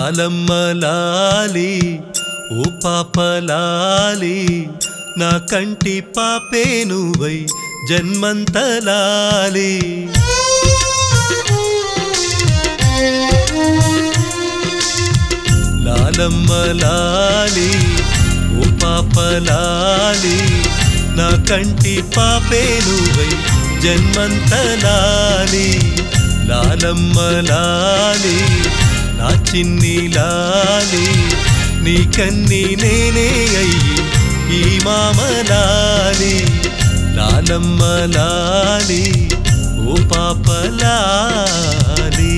లాలమ్మ లాలి ఓ పాప లాలి నా కంటి పాపే నువ్వై జన్మంత లాలి లాలమ్మ లాలి ఓ పాప లాలి నా కంటి పాపే నువ్వై జన్మంత లాలి లాలమ్మ లాలి నా చిన్ని లాలి నీ కన్ని నేనే అయ్యి ఈ మామ లాలి లాలమ్మ లాలి ఓ పాప లాలి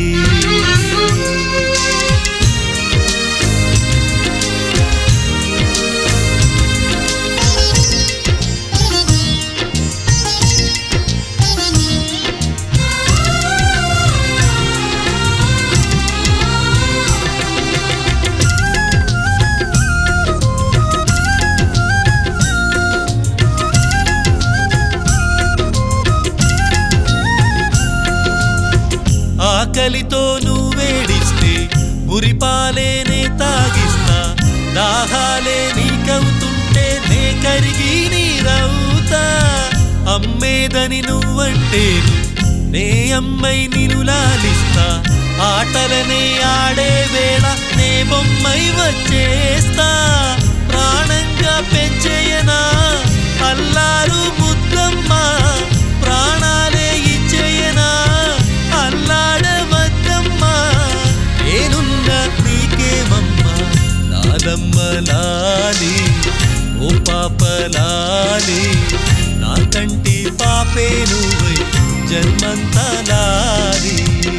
ఆకలితో నువ్వేడిస్తే మురిపాలేనే తాగిస్తా దాహాలే నీకవుతుంటే నే కరిగి నీరవుతా అమ్మేదని నువ్వంటేను నే అమ్మై నిను లాలిస్తా ఆటలనే ఆడే వేళ నే బొమ్మై వచ్చేస్తా ప్రాణంగా పెంచేయనా అల్లారు ముద్దమ్మ ప్రాణాలే ఇచ్చేయనా అల్లాడవద్దమ్మా నేనున్నా నీకేమమ్మా లాలమ్మ లాలి ఓ పాప లాలి నా కంటి పాపే నువ్వై జన్మంతా లాలి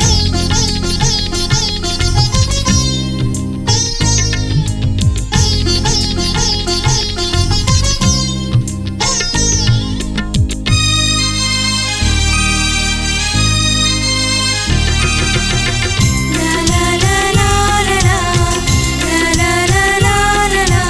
La la la la la la La la la la la la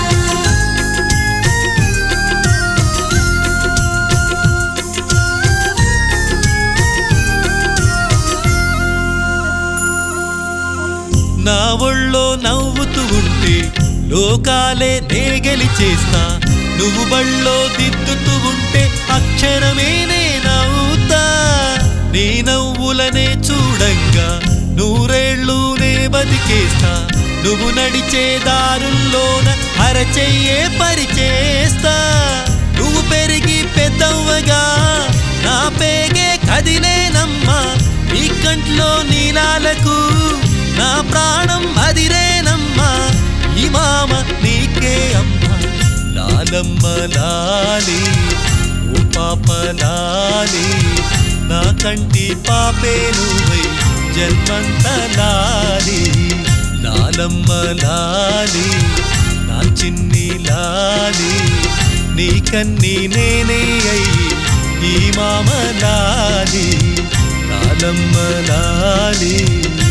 నా ఒళ్ళో నవ్వుతూ ఉంటే లోకాలే నే గెలిచేస్తా నువ్వు బళ్ళో దిద్దుతూ ఉంటే అక్షరమే నే నవ్వుతా నీ నవ్వులనే చూడంగా నూరేళ్ళు నే బతికేస్తా నువ్వు నడిచే దారుల్లోన అరచెయ్యే పరిచేస్తా నువ్వు పెరిగి పెద్దవ్వగా నా పేగే కదిలేనమ్మా నీ కంట్లో నీలాలకు నా ప్రాణం అదిరేనమ్మా ఈ మామ నీకే అమ్మా లాలమ్మ లాలి ఓ పాప లాలి నా కంటి పాపే నువ్వై జన్మంత లాలి లాలమ్మ లాలి నా చిన్ని లాలి నీ కన్ని నేనే అయ్యి ఈ మామ లాలి లాలమ్మ లాలి